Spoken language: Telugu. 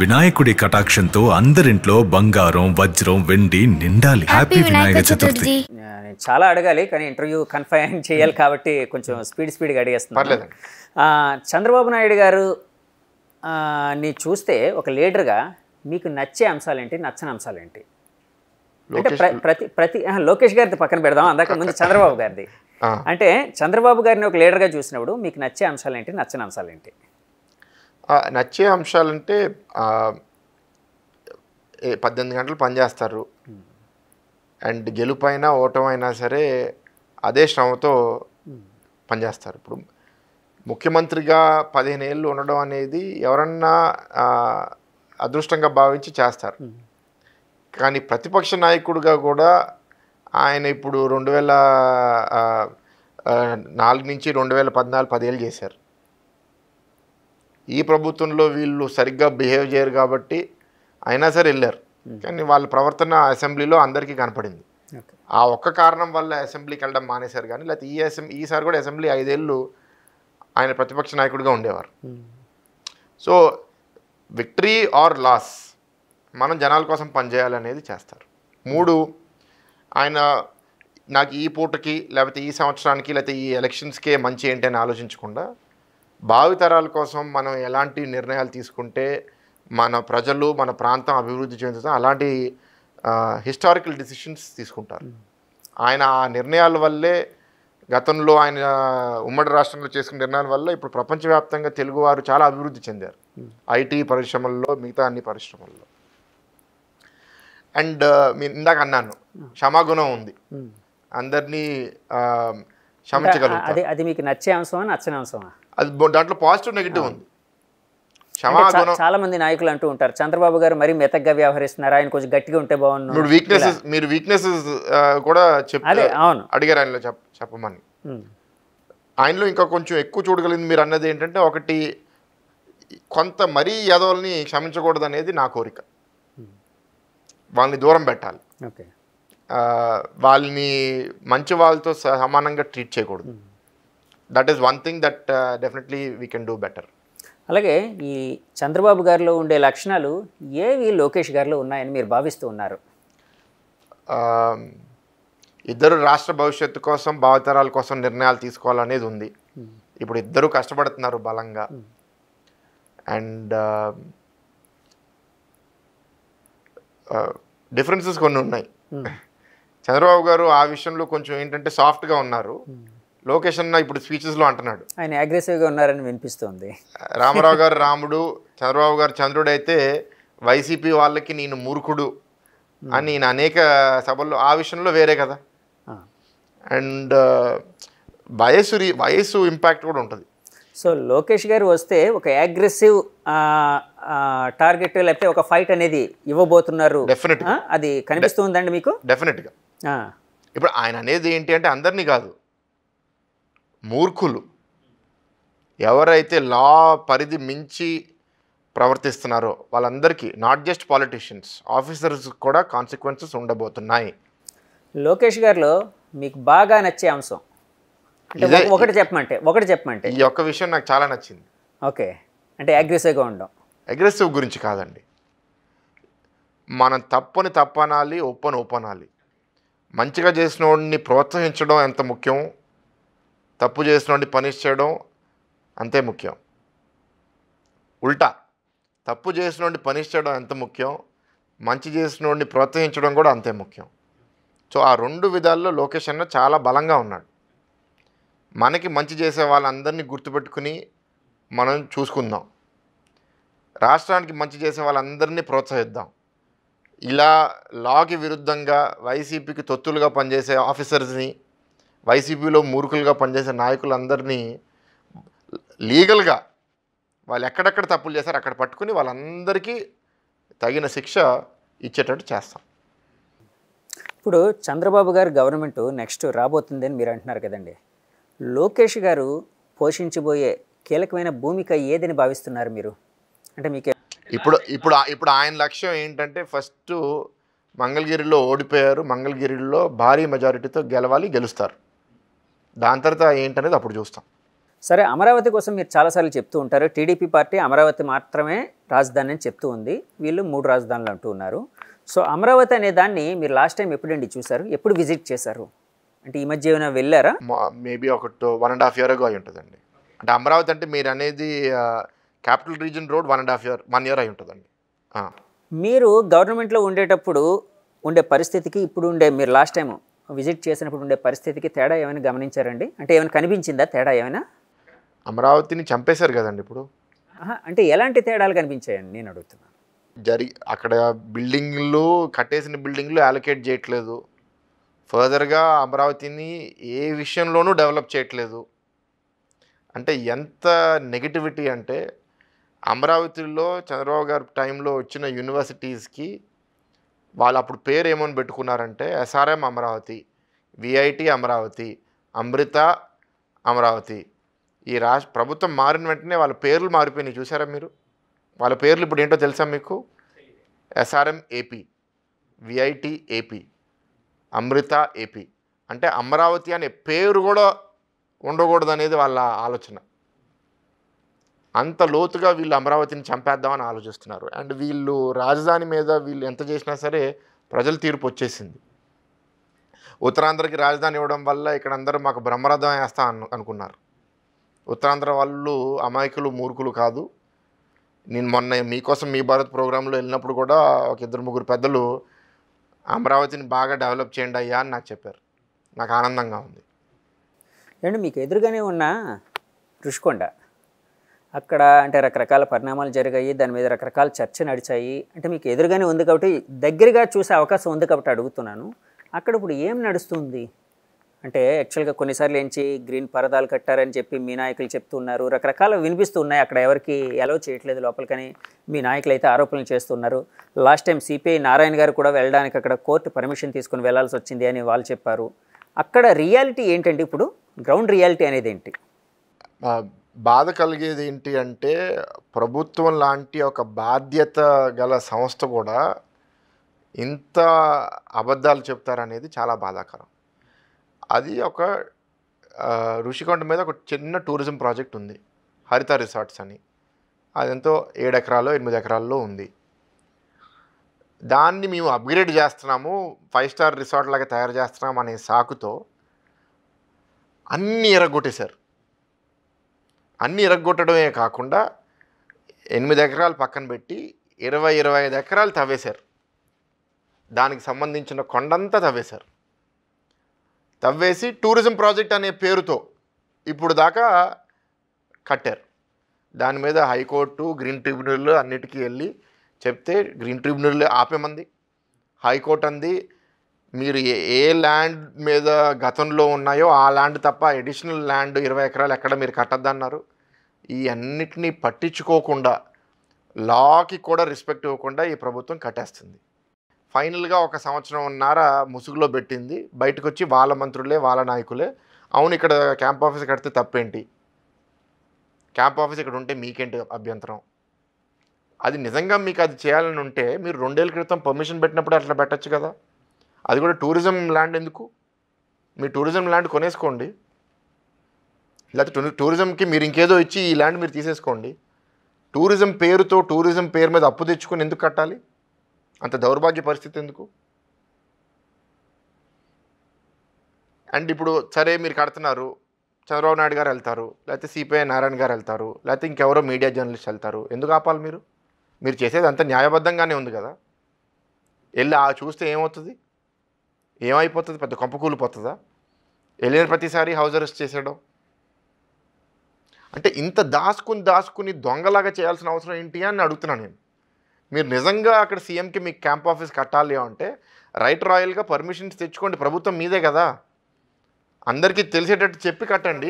వినాయకుడి కటాక్షంతో అందరింట్లో బంగారం వజ్రం వెండి నిండాలి హ్యాపీ వినాయక చతుర్థి ఆ, నేను చాలా అడగాలి కానీ ఇంటర్వ్యూ కన్ఫైన్ చేయాలి కాబట్టి కొంచెం స్పీడ్ స్పీడ్గా అడిగేస్తున్నాను పర్లేదండి. ఆ, చంద్రబాబు నాయుడు గారు ఆ, ని చూస్తే ఒక లీడర్గా మీకు నచ్చే అంశాలేంటి నచ్చని అంశాలేంటి అంటే ప్ర- ప్రతి ప్రతి ఆ, లోకేష్ గారిది పక్కన పెడదాం అందాక ముందు చంద్రబాబు గారిది ఆ. అంటే చంద్రబాబు గారిని ఒక లీడర్గా చూసినప్పుడు మీకు నచ్చే అంశాలేంటి నచ్చని అంశాలేంటి ఆ, నచ్చే అంశాలంటే ఆ, ఏ- పద్దెనిమిది గంటలు పనిచేస్తారు అండ్ గెలుపైనా ఓటమైనా సరే అదే శ్రమతో పనిచేస్తారు ఇప్పుడు ముఖ్యమంత్రిగా పదిహేను ఏళ్ళు ఉండడం అనేది ఎవరన్నా ఆ, అదృష్టంగా భావించి చేస్తారు కానీ ప్రతిపక్ష నాయకుడిగా కూడా ఆయన ఇప్పుడు రెండు వేల ఆ, ఆ, నాలుగు నుంచి రెండు వేల పద్నాలుగు పదేళ్ళు చేశారు ఈ ప్రభుత్వంలో వీళ్ళు సరిగ్గా బిహేవ్ చేయరు కాబట్టి అయినా సరే వెళ్ళారు కానీ వాళ్ళ ప్రవర్తన అసెంబ్లీలో అందరికీ కనపడింది ఓకే ఆ ఒక్క కారణం వల్ల అసెంబ్లీకి వెళ్ళడం మానేశారు కానీ లేకపోతే ఈ అసెంబ్లీ ఈసారి కూడా అసెంబ్లీ ఐదేళ్ళు ఆయన ప్రతిపక్ష నాయకుడిగా ఉండేవారు సో విక్టరీ ఆర్ లాస్ మనం జనాల కోసం పనిచేయాలనేది చేస్తారు మూడు ఆయన నాకు ఈ పూటకి లేకపోతే ఈ సంవత్సరానికి లేకపోతే ఈ ఎలక్షన్స్కే మంచి ఏంటి అని ఆలోచించకుండా భావితరాల కోసం మనం ఎలాంటి నిర్ణయాలు తీసుకుంటే మన ప్రజలు మన ప్రాంతం అభివృద్ధి చెందుతాం అలాంటి హిస్టారికల్ డిసిషన్స్ తీసుకుంటారు ఆయన ఆ నిర్ణయాల వల్లే గతంలో ఆయన ఉమ్మడి రాష్ట్రంలో చేసుకున్న నిర్ణయాల వల్ల ఇప్పుడు ప్రపంచవ్యాప్తంగా తెలుగువారు చాలా అభివృద్ధి చెందారు ఐటీ పరిశ్రమల్లో మిగతా అన్ని పరిశ్రమల్లో అండ్ మీరు ఇందాక అన్నాను క్షమాగుణం ఉంది అందరినీ ఆ, క్షమించగలుగుతారు అది అది మీకు నచ్చే అంశమా నచ్చని అంశమా అది బో- దాంట్లో పాజిటివ్ నెగిటివ్ ఉంది అంటే చా- క్షమాగుణం చాలా మంది నాయకులు అంటూ ఉంటారు చంద్రబాబు గారు మరీ మెతగ్గా వ్యవహరిస్తున్నారు ఆయన కొంచెం గట్టిగా ఉంటే బాగుండు ఇప్పుడు వీక్నెసెస్ మీరు వీక్నెసెస్ కూడా చెప్ అదే అవును అడిగారు ఆయనలో చెప్ చెప్పమని ఉమ్. ఆయనలో ఇంకా కొంచెం ఎక్కువ చూడగలిగింది మీరు అన్నది ఏంటంటే ఒకటి కొంత మరీ యదవుల్ని క్షమించకూడదు అనేది నా కోరిక వాళ్ళని దూరం పెట్టాలి ఓకే ఆ, వాళ్ళని మంచి వాళ్ళతో సమానంగా ట్రీట్ చేయకూడదు that is one thing that definitely we can do better అలాగే ఈ చంద్రబాబు గారిలో ఉండే లక్షణాలు ఏవి లోకేష్ గారిలో ఉన్నాయని మీరు భావిస్తూ ఉన్నారు ఇద్దరు రాష్ట్ర భవిష్యత్తు కోసం భావితరాల కోసం నిర్ణయాలు తీసుకోవాలనేది ఉంది ఇప్పుడు ఇద్దరు కష్టపడుతున్నారు బలంగా అండ్ డిఫరెన్సెస్ కొన్ని ఉన్నాయి చంద్రబాబు గారు ఆ విషయంలో కొంచెం ఏంటంటే సాఫ్ట్గా ఉన్నారు లోకేష్ అన్న ఇప్పుడు స్పీచెస్లో అంటున్నాడు ఆయన అగ్రెసివ్గా ఉన్నారని వినిపిస్తుంది రామారావు గారు రాముడు చంద్రబాబు గారు చంద్రుడు అయితే వైసీపీ వాళ్ళకి నేను మూర్ఖుడు అని నేను అనేక సభల్లో ఆ విషయంలో వేరే కదా ఆ. అండ్ వయసు రి- వయసు ఇంపాక్ట్ కూడా ఉంటుంది సో లోకేష్ గారు వస్తే ఒక అగ్రెసివ్ టార్గెట్ లేకపోతే ఒక ఫైట్ అనేది ఇవ్వబోతున్నారు Definitely. ఆ, అది కనిపిస్తుందండి మీకు డెఫినెట్గా ఆ, ఇప్పుడు ఆయన అనేది ఏంటి అంటే అందరినీ కాదు మూర్ఖులు ఎవరైతే లా పరిధి మించి ప్రవర్తిస్తున్నారో వాళ్ళందరికీ నాట్ జస్ట్ పాలిటిషియన్స్ ఆఫీసర్స్ కూడా కాన్సిక్వెన్సెస్ ఉండబోతున్నాయి లోకేష్ గారిలో మీకు బాగా నచ్చే అంశం అంటే ఇదే- ఒక- ఒకటి చెప్పమంటే ఒకటి చెప్పమంటే ఈ ఒక్క విషయం నాకు చాలా నచ్చింది ఓకే అంటే అగ్రెసివ్గా ఉండడం అగ్రెసివ్ గురించి కాదండి మనం తప్పని తప్పనాలి ఒప్పని ఒప్పనాలి మంచిగా చేసిన వాడిని ప్రోత్సహించడం ఎంత ముఖ్యం తప్పు చేసిన వాడిని పనిష్ చేయడం అంతే ముఖ్యం ఉల్టా తప్పు చేసిన వాడిని పనిష్ చేయడం ఎంత ముఖ్యం మంచి చేసిన వాడిని ప్రోత్సహించడం కూడా అంతే ముఖ్యం సో ఆ రెండు విధాల్లో లోకేష్ అన్న చాలా బలంగా ఉన్నాడు మనకి మంచి చేసే వాళ్ళందరినీ గుర్తుపెట్టుకుని మనం చూసుకుందాం రాష్ట్రానికి మంచి చేసే వాళ్ళందరినీ ప్రోత్సహిద్దాం ఇలా లాకి విరుద్ధంగా వైసీపీకి తొత్తులుగా పనిచేసే ఆఫీసర్స్ని వైసీపీలో మూర్ఖులుగా పనిచేసే నాయకులందరినీ లీగల్గా వాళ్ళు ఎక్కడెక్కడ తప్పులు చేశారో అక్కడ పట్టుకుని వాళ్ళందరికీ తగిన శిక్ష ఇచ్చేటట్టు చేస్తాం ఇప్పుడు చంద్రబాబు గారు గవర్నమెంట్ నెక్స్ట్ రాబోతుంది అని మీరు అంటున్నారు కదండి లోకేష్ గారు పోషించబోయే కీలకమైన భూమిక ఏదని భావిస్తున్నారు మీరు అంటే మీకు ఇప్పుడు ఇప్పుడు ఇప్పుడు ఆయన లక్ష్యం ఏంటంటే ఫస్ట్ మంగళగిరిలో ఓడిపోయారు మంగళగిరిలో భారీ మెజారిటీతో గెలవాలి గెలుస్తారు దాని తర్వాత ఏంటనేది అప్పుడు చూస్తాం సరే అమరావతి కోసం మీరు చాలాసార్లు చెప్తూ ఉంటారు టీడీపీ పార్టీ అమరావతి మాత్రమే రాజధాని అని చెప్తూ ఉంది వీళ్ళు మూడు రాజధానులు అంటూ ఉన్నారు సో అమరావతి అనే దాన్ని మీరు లాస్ట్ టైం ఎప్పుడండి చూసారు ఎప్పుడు విజిట్ చేశారు అంటే ఈ మధ్య ఏమైనా వెళ్ళారా మేబీ ఒక వన్ అండ్ హాఫ్ ఇయర్ అయి ఉంటుందండి అంటే అమరావతి అంటే మీరు అనేది capital region road one and half year one year అయి ఉంటుందండి ఆ. మీరు గవర్నమెంట్లో ఉండేటప్పుడు ఉండే పరిస్థితికి ఇప్పుడు ఉండే మీరు లాస్ట్ టైం విజిట్ చేసినప్పుడు ఉండే పరిస్థితికి తేడా ఏమైనా గమనించారండి అంటే ఏమైనా కనిపించిందా తేడా ఏమైనా అమరావతిని చంపేశారు కదండి ఇప్పుడు ఆహా, అంటే ఎలాంటి తేడాలు కనిపించాయండి నేను అడుగుతున్నాను జరి అక్కడ బిల్డింగ్లు కట్టేసిన బిల్డింగ్లు అలొకేట్ చేయట్లేదు ఫర్దర్గా అమరావతిని ఏ విషయంలోనూ డెవలప్ చేయట్లేదు అంటే ఎంత నెగిటివిటీ అంటే అమరావతిలో చంద్రబాబు గారి టైంలో వచ్చిన యూనివర్సిటీస్కి వాళ్ళు అప్పుడు పేరు ఏమని పెట్టుకున్నారంటే ఎస్ఆర్ఎం అమరావతి విఐటి అమరావతి అమృత అమరావతి ఈ రాష్ట్ర ప్రభుత్వం మారిన వెంటనే వాళ్ళ పేర్లు మారిపోయినాయి చూసారా మీరు వాళ్ళ పేర్లు ఇప్పుడు ఏంటో తెలుసా మీకు SRM AP VIT AP Amrita AP అంటే అమరావతి అనే పేరు కూడా ఉండకూడదు అనేది వాళ్ళ ఆలోచన అంత లోతుగా వీళ్ళు అమరావతిని చంపేద్దామని ఆలోచిస్తున్నారు అండ్ వీళ్ళు రాజధాని మీద వీళ్ళు ఎంత చేసినా సరే ప్రజల తీర్పు వచ్చేసింది ఉత్తరాంధ్రకి రాజధాని ఇవ్వడం వల్ల ఇక్కడ అందరూ మాకు బ్రహ్మరథం వేస్తా అను అనుకున్నారు ఉత్తరాంధ్ర వాళ్ళు అమాయకులు మూర్ఖులు కాదు నేను మొన్న మీకోసం మీ భారత్ ప్రోగ్రాంలో వెళ్ళినప్పుడు కూడా ఒక ఇద్దరు ముగ్గురు పెద్దలు అమరావతిని బాగా డెవలప్ చేయండి అయ్యా అని నాకు చెప్పారు నాకు ఆనందంగా ఉంది ఏమండి మీకు ఎదురుగానే ఉన్న రుషికొండ అక్కడ అంటే రకరకాల పరిణామాలు జరిగాయి దాని మీద రకరకాల చర్చ నడిచాయి అంటే మీకు ఎదురుగానే ఉంది కాబట్టి దగ్గరగా చూసే అవకాశం ఉంది కాబట్టి అడుగుతున్నాను అక్కడ ఇప్పుడు ఏం నడుస్తుంది అంటే యాక్చువల్గా కొన్నిసార్లు ఏంచి గ్రీన్ పరదాలు కట్టారని చెప్పి మీ నాయకులు చెప్తున్నారు రకరకాల వినిపిస్తూ ఉన్నాయి అక్కడ ఎవరికి ఎలవ్ చేయట్లేదు లోపలికని మీ నాయకులు అయితే ఆరోపణలు చేస్తున్నారు లాస్ట్ టైం సిపిఐ నారాయణ గారు కూడా వెళ్ళడానికి అక్కడ కోర్టు పర్మిషన్ తీసుకుని వెళ్ళాల్సి వచ్చింది అని వాళ్ళు చెప్పారు అక్కడ రియాలిటీ ఏంటండి ఇప్పుడు గ్రౌండ్ రియాలిటీ అనేది ఏంటి ఆ, బాధ కలిగేది ఏంటి అంటే ప్రభుత్వం లాంటి ఒక బాధ్యత గల సంస్థ కూడా ఇంత అబద్ధాలు చెప్తారనేది చాలా బాధాకరం అది ఒక ఆ, ఋషికొండ మీద ఒక చిన్న టూరిజం ప్రాజెక్ట్ ఉంది హరిత రిసార్ట్స్ అని అదెంతో ఏడు ఎకరాల్లో ఎనిమిది ఎకరాల్లో ఉంది దాన్ని మేము అప్గ్రేడ్ చేస్తున్నాము ఫైవ్ స్టార్ రిసార్ట్ లాగా తయారు చేస్తున్నాం అనే సాకుతో అన్నీ ఎరగొట్టేశారు అన్నీ ఇరగొట్టడమే కాకుండా ఎనిమిది ఎకరాలు పక్కన పెట్టి ఇరవై ఇరవై ఐదు ఎకరాలు తవ్వేశారు దానికి సంబంధించిన కొండంతా తవ్వేశారు తవ్వేసి టూరిజం ప్రాజెక్ట్ అనే పేరుతో ఇప్పుడు దాకా కట్టారు దాని మీద హైకోర్టు గ్రీన్ ట్రిబ్యునల్ అన్నిటికీ వెళ్ళి చెప్తే గ్రీన్ ట్రిబ్యునల్ ఆపేమంది హైకోర్టు అంది మీరు ఏ- ఏ ల్యాండ్ మీద గతంలో ఉన్నాయో ఆ ల్యాండ్ తప్ప అడిషనల్ ల్యాండ్ ఇరవై ఎకరాలు ఎక్కడ మీరు కట్టద్దన్నారు ఈ అన్నిటినీ పట్టించుకోకుండా లాకి కూడా రెస్పెక్ట్ ఇవ్వకుండా ఈ ప్రభుత్వం కట్టేస్తుంది ఫైనల్గా ఒక సంవత్సరంన్నర ముసుగులో పెట్టింది బయటకు వచ్చి వాళ్ళ మంత్రులే వాళ్ళ నాయకులే అవును ఇక్కడ క్యాంప్ ఆఫీస్ కడితే తప్పేంటి క్యాంప్ ఆఫీస్ ఇక్కడ ఉంటే మీకేంటి అభ్యంతరం అది నిజంగా మీకు అది చేయాలని ఉంటే మీరు రెండేళ్ల క్రితం పర్మిషన్ పెట్టినప్పుడు అట్లా పెట్టచ్చు కదా అది కూడా టూరిజం ల్యాండ్ ఎందుకు మీ టూరిజం ల్యాండ్ కొనేసుకోండి లేకపోతే టూ- టూరిజంకి మీరు ఇంకేదో ఇచ్చి ఈ ల్యాండ్ మీరు తీసేసుకోండి టూరిజం పేరుతో టూరిజం పేరు మీద అప్పు తెచ్చుకొని ఎందుకు కట్టాలి అంత దౌర్భాగ్య పరిస్థితి ఎందుకు అండ్ ఇప్పుడు సరే మీరు కడుతున్నారు చంద్రబాబు నాయుడు గారు వెళ్తారు లేకపోతే సిపిఐ నారాయణ గారు వెళ్తారు లేకపోతే ఇంకెవరో మీడియా జర్నలిస్ట్ వెళ్తారు ఎందుకు ఆపాలి మీరు మీరు చేసేది అంత న్యాయబద్ధంగానే ఉంది కదా వెళ్ళి ఆ చూస్తే ఏమవుతుంది ఏమైపోతుంది పెద్ద కొంప కూలిపోతుందా వెళ్ళిన ప్రతిసారి హౌస్ అరెస్ట్ చేసేయడం అంటే ఇంత దాచుకుని దాచుకుని దొంగలాగా చేయాల్సిన అవసరం ఏంటి అని అడుగుతున్నాను నేను మీరు నిజంగా అక్కడ సీఎంకి మీకు క్యాంప్ ఆఫీస్ కట్టాలి అంటే రైట్ రాయల్గా పర్మిషన్స్ తెచ్చుకోండి ప్రభుత్వం మీదే కదా అందరికీ తెలిసేటట్టు చెప్పి కట్టండి